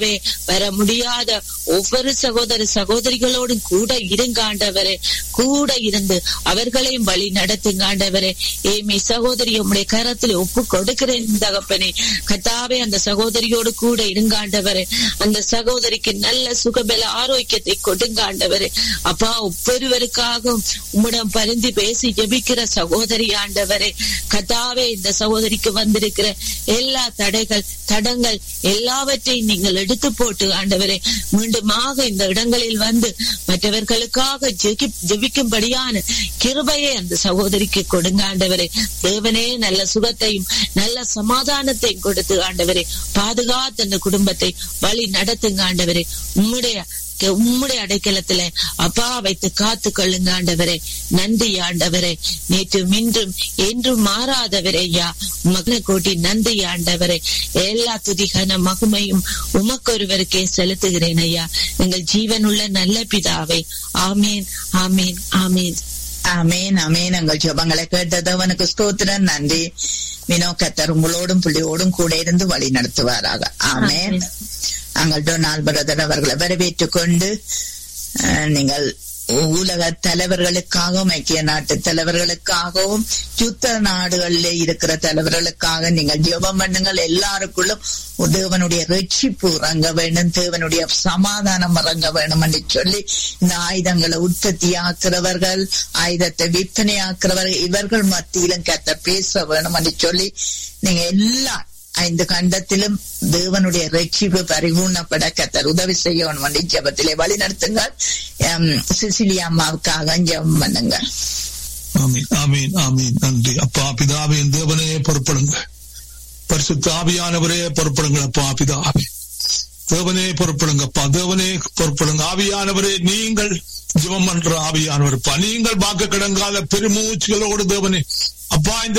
வர முடியாத ஒவ்வொரு சகோதர சகோதரிகளோடும் கூட இருங்காண்டவரே கூட இருந்து அவர்களையும் வழி நடத்துங்காண்டவரே ஏமி சகோதரி உம்முடைய கரத்தில் ஒப்பு கொடுக்கிறேன் தகப்பனே கத்தாவே அந்த சகோதரியோடு கூட இருங்காண்டவரே அந்த சகோதரிக்கு நல்ல சுகபல ஆரோக்கியத்தை கொடுங்காண்டவரே அப்பா ஒவ்வொருவருக்காகவும் உம்மிடம் பரிந்து பேசி ஜெபிக்கிற சகோதரி ஆண்டவரே கத்தாவே இந்த சகோதரிக்கு வந்திருக்கிற எல்லா தடைகள் தடங்கள் எல்லாவற்றையும் நீங்கள் எடுத்து போட்டு ஆண்டவரே மீண்டுமாக இந்த இடங்களில் வந்து மற்றவர்களுக்காக ஜெகி- ஜெபிக்கும்படியான கிருபையை அந்த சகோதரிக்கு கொடுங்க ஆண்டவரே தேவனே நல்ல சுகத்தையும் நல்ல சமாதானத்தையும் கொடுத்து ஆண்டவரே பாதுகாத்து அந்த குடும்பத்தை வழி நடத்துங்க ஆண்டவரே உம்முடைய உம்முடைய அடைக்கலத்துல அப்பா வைத்து காத்து கொள்ளுங்க ஆண்டவரே நன்றி ஆண்டவரே நேற்று இன்றும் என்றும் மாறாதவரே ஐயா மகன கோட்டி நன்றி ஆண்டவரே எல்லா துதிகன மகுமையும் உமக்கொருவருக்கே செலுத்துகிறேன் ஐயா எங்கள் ஜீவனுள்ள நல்ல பிதாவே ஆமேன் ஆமேன் ஆமேன் அமேன் அமேன் எங்கள் ஜெபங்களை கேட்டதவனுக்கு ஸ்தோத்திரம் நன்றி வினோ கத்தர் உங்களோடும் புள்ளியோடும் கூட இருந்து வழி நடத்துவாராக ஆமேன் அங்கள் டொனால்ட் பிரதர் அவர்களை வரவேற்றுக் கொண்டு அஹ், நீங்கள் உலக தலைவர்களுக்காகவும் ஐக்கிய நாட்டு தலைவர்களுக்காகவும் யுத்த நாடுகளில் இருக்கிற தலைவர்களுக்காக நீங்கள் ஜெபம் பண்ணுங்கள் எல்லாருக்குள்ளும் தேவனுடைய ரட்சிப்பு இறங்க வேண்டும் தேவனுடைய சமாதானம் இறங்க வேண்டும் என்று சொல்லி இந்த ஆயுதங்களை உற்பத்தி ஆக்குறவர்கள் ஆயுதத்தை விற்பனை ஆக்குறவர்கள் இவர்கள் மத்தியிலும் கத்த பேச வேணும் என்று சொல்லி நீங்க எல்லா ஐந்து கண்டத்திலும் தேவனுடைய ரட்சிப்பு பரிபூர்ணப்பட கத்தர் உதவி செய்யணும் என்று ஜெபத்திலே வழி நடத்துங்கள் சிசிலியா அம்மாவுக்காக ஜெபம் பண்ணுங்க ஆமீன் ஆமீன் ஆமீன் நன்றி அப்பா பிதாவே என் தேவனே பொறுப்படுங்க பரிசுத்த ஆவியானவரே பொறுப்படுங்க அப்பா பிதாவே தேவனே பொறுப்படுங்க அப்பா தேவனே பொறுப்படுங்க ஆவியானவரே நீங்கள் ஜெபம் பண்ற ஆவியானவர் அப்பா நீங்கள் வாக்கு கிடங்காத பெருமூச்சுகளோடு தேவனே அப்பா இந்த